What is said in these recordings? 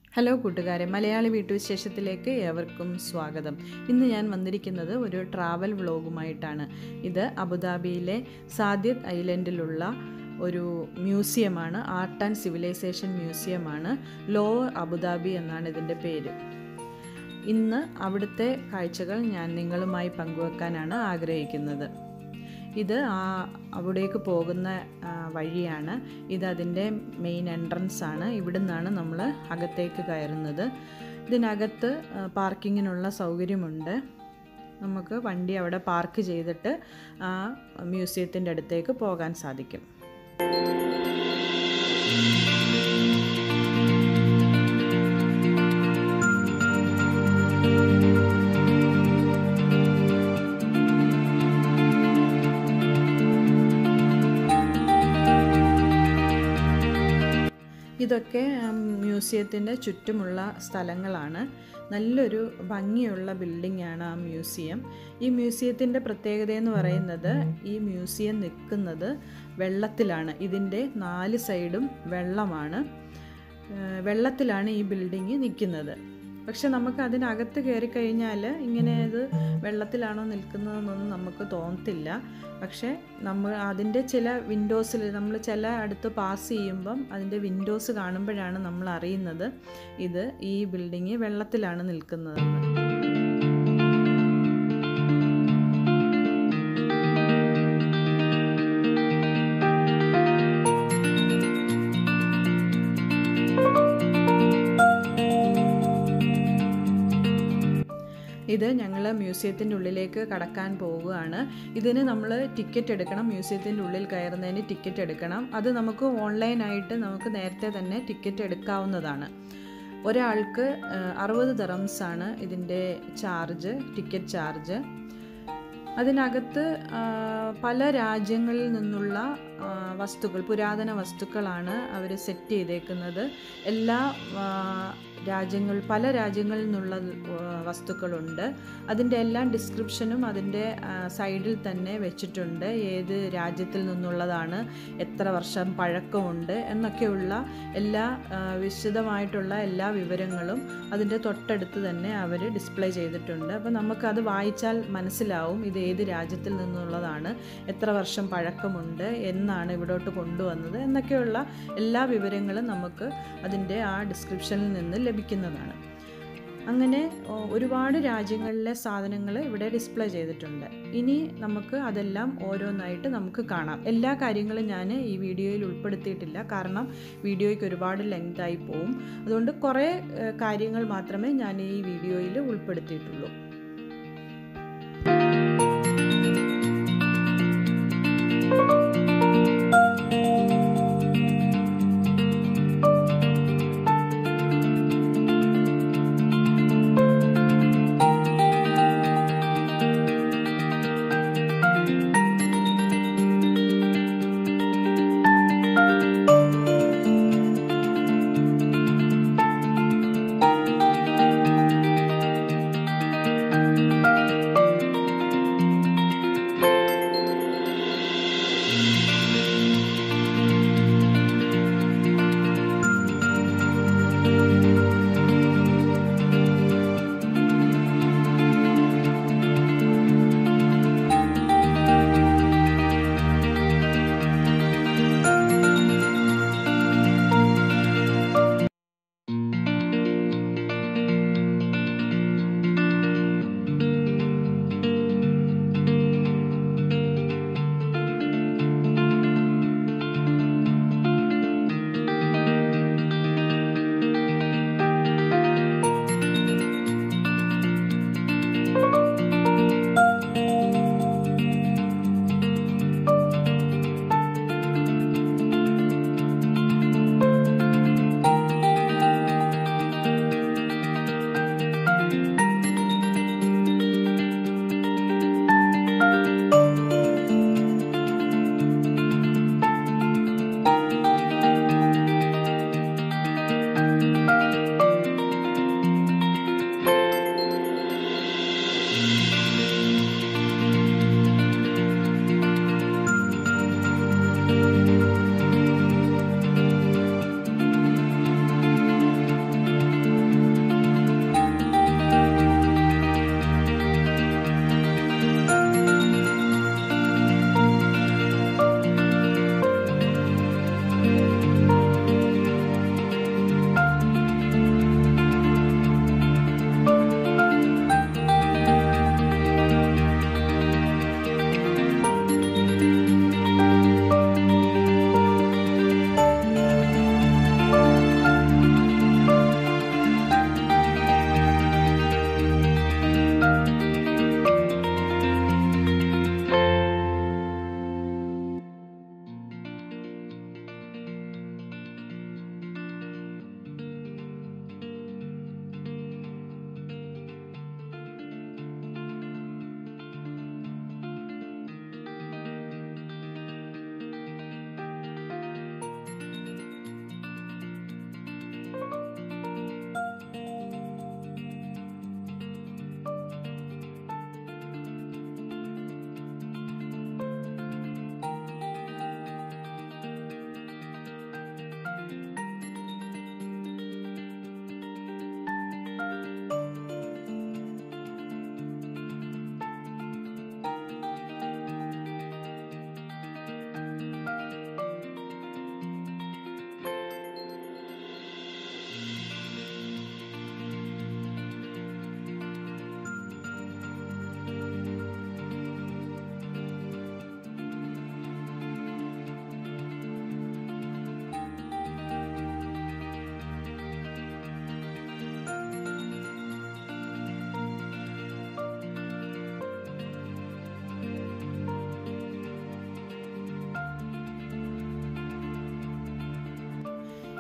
hello കൂട്ടുകാരെ മലയാളി വീട്ടുവിശേഷത്തിലേക്ക് ഏവർക്കും സ്വാഗതം ഇന്ന് ഞാൻ വന്നിരിക്കുന്നത് ഒരു ട്രാവൽ വ്ളോഗുമായിട്ടാണ് ഇത് അബുദാബിയിലെ സാദിദ് ഐലൻഡിലുള്ള ഒരു മ്യൂസിയമാണ് ആർട്ട് ആൻഡ് സിവിലൈസേഷൻ മ്യൂസിയമാണ് ലോവർ അബുദാബി എന്നാണ് ഇതിൻ്റെ പേര് ഇന്ന് അവിടുത്തെ കാഴ്ചകൾ ഞാൻ നിങ്ങളുമായി പങ്കുവെക്കാനാണ് ആഗ്രഹിക്കുന്നത് ഇത് ആ അവിടേക്ക് പോകുന്ന ആ, വഴിയാണ് ഇത് അതിൻ്റെ മെയിൻ എൻട്രൻസ് ആണ് ഇവിടെ നിന്നാണ് നമ്മൾ അകത്തേക്ക് കയറുന്നത് ഇതിനകത്ത് ആ, പാർക്കിങ്ങിനുള്ള സൗകര്യമുണ്ട് നമുക്ക് വണ്ടി അവിടെ പാർക്ക് ചെയ്തിട്ട് ആ മ്യൂസിയത്തിൻ്റെ അടുത്തേക്ക് പോകാൻ സാധിക്കും ഇതൊക്കെ മ്യൂസിയത്തിൻ്റെ ചുറ്റുമുള്ള സ്ഥലങ്ങളാണ് നല്ലൊരു ഭംഗിയുള്ള ബിൽഡിംഗ് ആണ് ആ മ്യൂസിയം ഈ മ്യൂസിയത്തിൻ്റെ പ്രത്യേകത എന്ന് പറയുന്നത് ഈ മ്യൂസിയം നിൽക്കുന്നത് വെള്ളത്തിലാണ് ഇതിൻ്റെ നാല് സൈഡും വെള്ളമാണ് ഏഹ് വെള്ളത്തിലാണ് ഈ ബിൽഡിങ് നിൽക്കുന്നത് പക്ഷെ നമുക്ക് അതിനകത്ത് കയറി കഴിഞ്ഞാൽ ഇങ്ങനെ ഇത് വെള്ളത്തിലാണോ നിൽക്കുന്നതെന്നൊന്നും നമുക്ക് തോന്നത്തില്ല പക്ഷേ നമ്മൾ അതിൻ്റെ ചില വിൻഡോസിൽ നമ്മൾ ചില അടുത്ത് പാസ് ചെയ്യുമ്പം അതിൻ്റെ വിൻഡോസ് കാണുമ്പോഴാണ് നമ്മൾ അറിയുന്നത് ഇത് ഈ ബിൽഡിങ് വെള്ളത്തിലാണ് നിൽക്കുന്നതെന്ന് ഇത് ഞങ്ങൾ മ്യൂസിയത്തിൻ്റെ ഉള്ളിലേക്ക് കടക്കാൻ പോവുകയാണ് ഇതിന് നമ്മൾ ടിക്കറ്റ് എടുക്കണം മ്യൂസിയത്തിൻ്റെ ഉള്ളിൽ കയറുന്നതിന് ടിക്കറ്റ് എടുക്കണം അത് നമുക്ക് ഓൺലൈനായിട്ട് നമുക്ക് നേരത്തെ തന്നെ ടിക്കറ്റ് എടുക്കാവുന്നതാണ് ഒരാൾക്ക് അറുപത് ദറംസ് ആണ് ഇതിൻ്റെ ചാർജ് ടിക്കറ്റ് ചാർജ് അതിനകത്ത് ആ, പല രാജ്യങ്ങളിൽ നിന്നുള്ള ആ, വസ്തുക്കൾ പുരാതന വസ്തുക്കളാണ് അവർ സെറ്റ് ചെയ്തേക്കുന്നത് എല്ലാ ആ, രാജ്യങ്ങൾ പല രാജ്യങ്ങളിൽ നിന്നുള്ള ആ, വസ്തുക്കളുണ്ട് അതിൻ്റെ എല്ലാം ഡിസ്ക്രിപ്ഷനും അതിൻ്റെ ആ, സൈഡിൽ തന്നെ വെച്ചിട്ടുണ്ട് ഏത് രാജ്യത്തിൽ നിന്നുള്ളതാണ് എത്ര വർഷം പഴക്കമുണ്ട് എന്നൊക്കെയുള്ള എല്ലാ ആ, വിശദമായിട്ടുള്ള എല്ലാ വിവരങ്ങളും അതിൻ്റെ തൊട്ടടുത്ത് തന്നെ അവർ ഡിസ്പ്ലേ ചെയ്തിട്ടുണ്ട് അപ്പോൾ നമുക്കത് വായിച്ചാൽ മനസ്സിലാവും ഇത് ഏത് രാജ്യത്തിൽ നിന്നുള്ളതാണ് എത്ര വർഷം പഴക്കമുണ്ട് എന്നാണ് ഇവിടോട്ട് കൊണ്ടുവന്നത് എന്നൊക്കെയുള്ള എല്ലാ വിവരങ്ങളും നമുക്ക് അതിൻ്റെ ആ ഡിസ്ക്രിപ്ഷനിൽ നിന്ന് ലഭിക്കുന്നതാണ് അങ്ങനെ ഓ, ഒരുപാട് രാജ്യങ്ങളിലെ സാധനങ്ങൾ ഇവിടെ ഡിസ്പ്ലേ ചെയ്തിട്ടുണ്ട് ഇനി നമുക്ക് അതെല്ലാം ഓരോന്നായിട്ട് നമുക്ക് കാണാം എല്ലാ കാര്യങ്ങളും ഞാൻ ഈ വീഡിയോയിൽ ഉൾപ്പെടുത്തിയിട്ടില്ല കാരണം വീഡിയോയ്ക്ക് ഒരുപാട് ലെങ്ത് ആയി പോവും അതുകൊണ്ട് കുറേ ഏഹ്, കാര്യങ്ങൾ മാത്രമേ ഞാൻ ഈ വീഡിയോയിൽ ഉൾപ്പെടുത്തിയിട്ടുള്ളൂ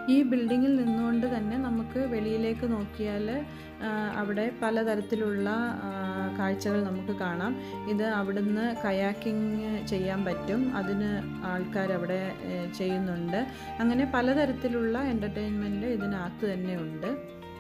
ഈ ബിൽഡിങ്ങിൽ നിന്നുകൊണ്ട് തന്നെ നമുക്ക് വെളിയിലേക്ക് നോക്കിയാൽ ആ, അവിടെ പലതരത്തിലുള്ള ആ, കാഴ്ചകൾ നമുക്ക് കാണാം ഇത് അവിടുന്ന് കയാക്കിങ് ചെയ്യാൻ പറ്റും അതിന് ആൾക്കാർ അവിടെ ഏ, ചെയ്യുന്നുണ്ട് അങ്ങനെ പലതരത്തിലുള്ള എൻ്റർടൈൻമെൻറ്റ് ഇതിനകത്ത് തന്നെ ഉണ്ട്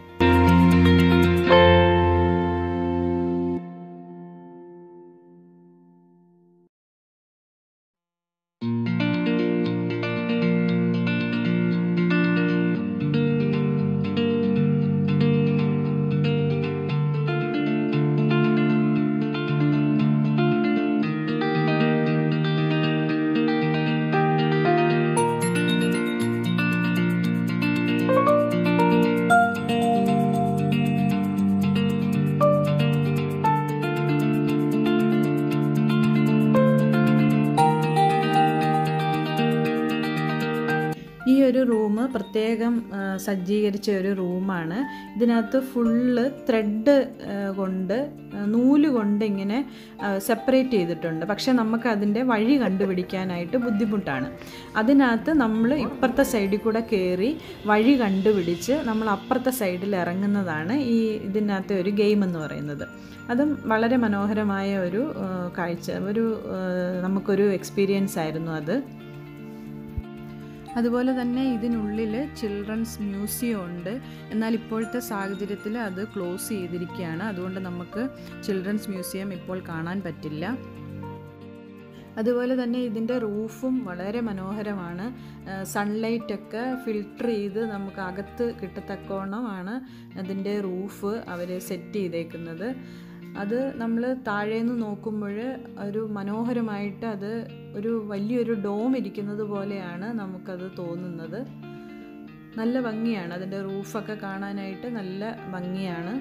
ഈ ഒരു റൂം പ്രത്യേകം ആ, സജ്ജീകരിച്ച ഒരു റൂമാണ് ഇതിനകത്ത് ഫുള്ള് ത്രെഡ് കൊണ്ട് ആ, നൂല് കൊണ്ട് ഇങ്ങനെ സെപ്പറേറ്റ് ചെയ്തിട്ടുണ്ട് പക്ഷേ നമുക്ക് അതിൻ്റെ വഴി കണ്ടുപിടിക്കാനായിട്ട് ബുദ്ധിമുട്ടാണ് അതിനകത്ത് നമ്മൾ ഇപ്പുറത്തെ സൈഡിൽ കൂടെ കയറി വഴി കണ്ടുപിടിച്ച് നമ്മൾ അപ്പുറത്തെ സൈഡിൽ ഇറങ്ങുന്നതാണ് ഈ ഇതിനകത്തെ ഒരു ഗെയിം എന്ന് പറയുന്നത് അതും വളരെ മനോഹരമായ ഒരു ആ, കാഴ്ച ഒരു ആ, നമുക്കൊരു എക്സ്പീരിയൻസ് ആയിരുന്നു അത് അതുപോലെ തന്നെ ഇതിനുള്ളിൽ ചിൽഡ്രൻസ് മ്യൂസിയം ഉണ്ട് എന്നാൽ ഇപ്പോഴത്തെ സാഹചര്യത്തിൽ അത് ക്ലോസ് ചെയ്തിരിക്കുകയാണ് അതുകൊണ്ട് നമുക്ക് ചിൽഡ്രൻസ് മ്യൂസിയം ഇപ്പോൾ കാണാൻ പറ്റില്ല അതുപോലെ തന്നെ ഇതിൻ്റെ റൂഫും വളരെ മനോഹരമാണ് സൺലൈറ്റ് ഒക്കെ ഫിൽട്ടർ ചെയ്ത് നമുക്ക് അകത്ത് കിട്ടത്തക്കോണമാണ് അതിൻ്റെ റൂഫ് അവർ സെറ്റ് ചെയ്തേക്കുന്നത് അത് നമ്മൾ താഴേന്ന് നോക്കുമ്പോൾ ഒരു മനോഹരമായിട്ട് അത് ഒരു വലിയൊരു ഡോം ഇരിക്കുന്നത് പോലെയാണ് നമുക്കത് തോന്നുന്നത് നല്ല ഭംഗിയാണ് അതിൻ്റെ റൂഫൊക്കെ കാണാനായിട്ട് നല്ല ഭംഗിയാണ്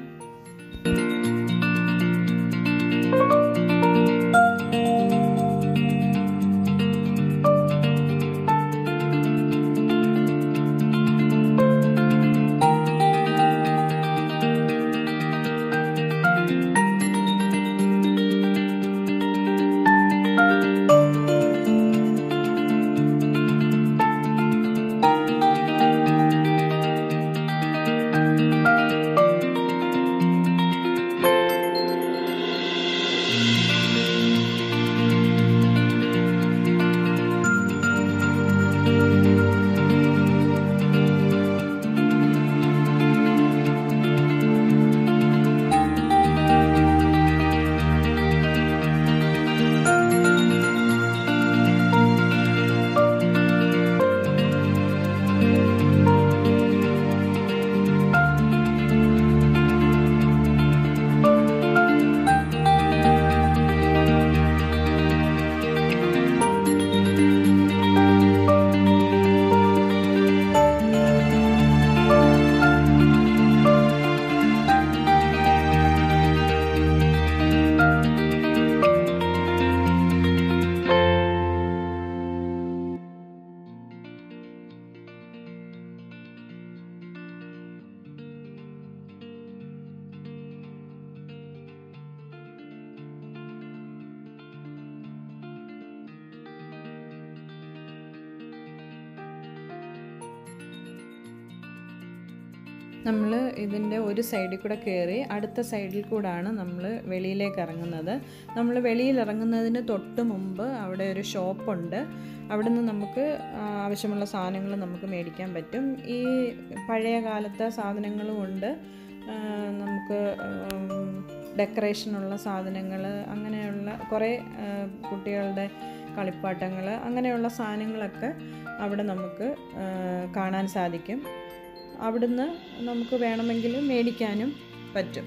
നമ്മൾ ഇതിൻ്റെ ഒരു സൈഡിൽ കൂടെ കയറി അടുത്ത സൈഡിൽ കൂടാണ് നമ്മൾ വെളിയിലേക്ക് ഇറങ്ങുന്നത് നമ്മൾ വെളിയിൽ ഇറങ്ങുന്നതിന് തൊട്ട് മുമ്പ് അവിടെ ഒരു ഷോപ്പുണ്ട് അവിടെ നിന്ന് നമുക്ക് ആ, ആവശ്യമുള്ള സാധനങ്ങൾ നമുക്ക് മേടിക്കാൻ പറ്റും ഈ പഴയ കാലത്തെ സാധനങ്ങളും ഉണ്ട് ആ, നമുക്ക് ഡെക്കറേഷനുള്ള സാധനങ്ങൾ അങ്ങനെയുള്ള കുറേ ആ, കുട്ടികളുടെ കളിപ്പാട്ടങ്ങൾ അങ്ങനെയുള്ള സാധനങ്ങളൊക്കെ അവിടെ നമുക്ക് ആ, കാണാൻ സാധിക്കും അവിടുന്ന് നമുക്ക് വേണമെങ്കിൽ മേടിക്കാനും പറ്റും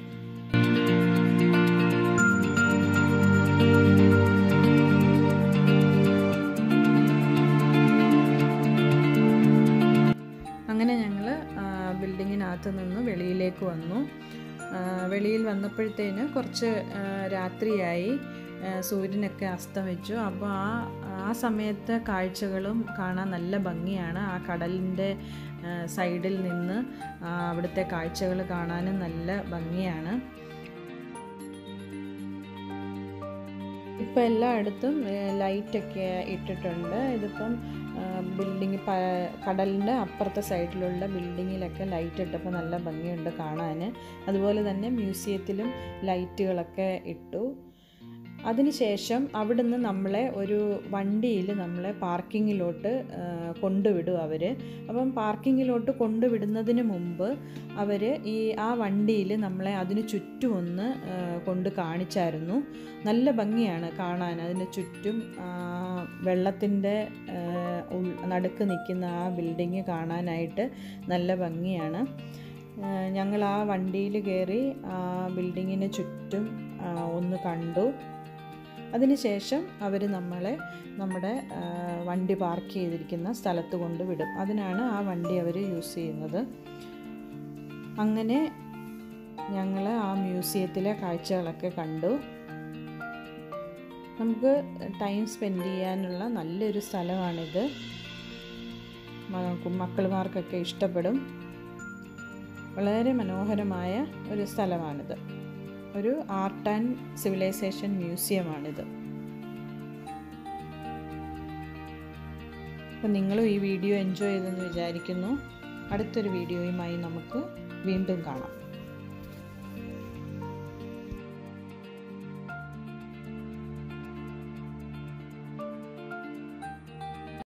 അങ്ങനെ ഞങ്ങൾ ബിൽഡിങ്ങിനകത്ത് നിന്ന് വെളിയിലേക്ക് വന്നു ആ, വെളിയിൽ വന്നപ്പോഴത്തേന് കുറച്ച് ആ, രാത്രിയായി ആ, സൂര്യനൊക്കെ അസ്തമിച്ചു അപ്പോൾ ആ ആ സമയത്തെ കാഴ്ചകളും കാണാൻ നല്ല ഭംഗിയാണ് ആ കടലിൻ്റെ ആ, സൈഡിൽ നിന്ന് ആ, അവിടുത്തെ കാഴ്ചകൾ കാണാനും നല്ല ഭംഗിയാണ് ഇപ്പോൾ എല്ലായിടത്തും ലൈറ്റൊക്കെ ഇട്ടിട്ടുണ്ട് ഇതിപ്പം ആ, ബിൽഡിങ് പ കടലിൻ്റെ അപ്പുറത്തെ സൈഡിലുള്ള ബിൽഡിങ്ങിലൊക്കെ ലൈറ്റ് ഇട്ടപ്പോൾ നല്ല ഭംഗിയുണ്ട് കാണാൻ അതുപോലെ തന്നെ മ്യൂസിയത്തിലും ലൈറ്റുകളൊക്കെ ഇട്ടു അതിനുശേഷം അവിടുന്ന് നമ്മളെ ഒരു വണ്ടിയിൽ നമ്മളെ പാർക്കിങ്ങിലോട്ട് ആ, കൊണ്ടുവിടും അവർ അപ്പം പാർക്കിങ്ങിലോട്ട് കൊണ്ടുവിടുന്നതിന് മുമ്പ് അവർ ഈ ആ വണ്ടിയിൽ നമ്മളെ അതിന് ചുറ്റും ഒന്ന് ആ, കൊണ്ട് കാണിച്ചായിരുന്നു നല്ല ഭംഗിയാണ് കാണാൻ അതിന് ചുറ്റും വെള്ളത്തിൻ്റെ നടുക്ക് നിൽക്കുന്ന ആ ബിൽഡിങ് കാണാനായിട്ട് നല്ല ഭംഗിയാണ് ഞങ്ങൾ ആ വണ്ടിയിൽ കയറി ആ ബിൽഡിങ്ങിന് ചുറ്റും ആ, ഒന്ന് കണ്ടു അതിനുശേഷം അവർ നമ്മളെ നമ്മുടെ ആ, വണ്ടി പാർക്ക് ചെയ്തിരിക്കുന്ന സ്ഥലത്ത് കൊണ്ട് വിടും അതിനാണ് ആ വണ്ടി അവർ യൂസ് ചെയ്യുന്നത് അങ്ങനെ ഞങ്ങൾ ആ മ്യൂസിയത്തിലെ കാഴ്ചകളൊക്കെ കണ്ടു നമുക്ക് ടൈം സ്പെൻഡ് ചെയ്യാനുള്ള നല്ലൊരു സ്ഥലമാണിത് മ- മക്കളുമാർക്കൊക്കെ ഇഷ്ടപ്പെടും വളരെ മനോഹരമായ ഒരു സ്ഥലമാണിത് ഒരു ആർട്ട് ആൻഡ് സിവിലൈസേഷൻ മ്യൂസിയമാണിത് അപ്പം നിങ്ങളും ഈ വീഡിയോ എൻജോയ് ചെയ്തെന്ന് വിചാരിക്കുന്നു അടുത്തൊരു വീഡിയോയുമായി നമുക്ക് വീണ്ടും കാണാം